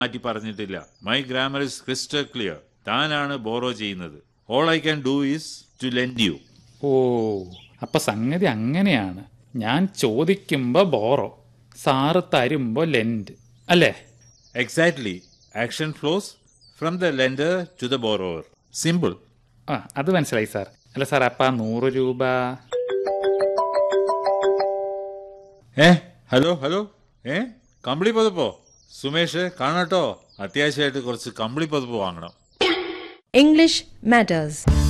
മാറ്റി പറഞ്ഞിട്ടില്ല my grammar is crystal clear താനാണ് ബോറോ ചെയ്യുന്നത് all I can do is to lend you oh അപ്പൊ സംഗതി അങ്ങനെയാണ് ഞാൻ ചോദിക്കുമ്പോ ബോറോ സാറ് തരുമ്പോ ലെൻഡ് അല്ലേ exactly action flows from the lender to the borrower simple ആ അത് മനസ്സിലായി സാർ അല്ല സാർ അപ്പൊ ആ നൂറ് രൂപ ഏ ഹലോ ഹലോ ഏ കമ്പിളി പതിപ്പോ സുമേഷ് കാണട്ടോ അത്യാവശ്യമായിട്ട് കുറച്ച് കമ്പിളി പതിപ്പ് വാങ്ങണം English matters.